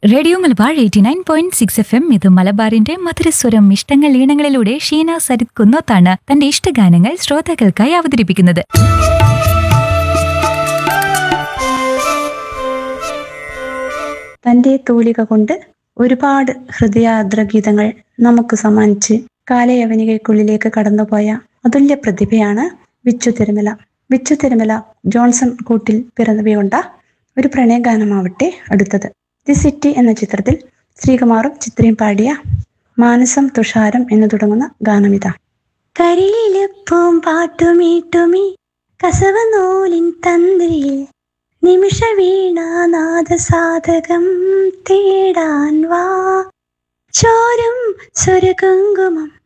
radio Malabar eighty nine point six F M ഇത് മലബാറിന്റെ മധുരസ്വരം ഇഷ്ടങ്ങൾ ഈണങ്ങളിലൂടെ ഷീന സരിത് കുന്നോത്താണ് തന്റെ ഇഷ്ടഗാനങ്ങൾ ശ്രോതാക്കൾക്കായി അവതരിപ്പിക്കുന്നത് തന്റെ തൂലിക കൊണ്ട് ഒരുപാട് ഹൃദയാർദ്ര ഗീതങ്ങൾ നമുക്ക് സമ്മാനിച്ച് കാലയവനികയ്ക്കുള്ളിലേക്ക് കടന്നുപോയ അതുല്യ പ്രതിഭയാണ് വിച്ചു തിരുമല വിച്ചു തിരുമല ജോൺസൺ കൂട്ടിൽ പിറന്നുകൊണ്ട ഒരു പ്രണയഗാനമാവട്ടെ അടുത്തത് ദി സിറ്റി എന്ന ചിത്രത്തിൽ ശ്രീകുമാറും ചിത്രയും പാടിയ മാനസം തുഷാരം എന്ന് തുടങ്ങുന്ന ഗാനമിതാ കരിയിലെപ്പും പാട്ടുമീട്ടുമീ കസവനൂലിൻ തന്ത്രിയിൽ നിമിഷ വീണാനാദ സാധകം തേടാൻ വാ ചോരും സുരകുങ്കുമം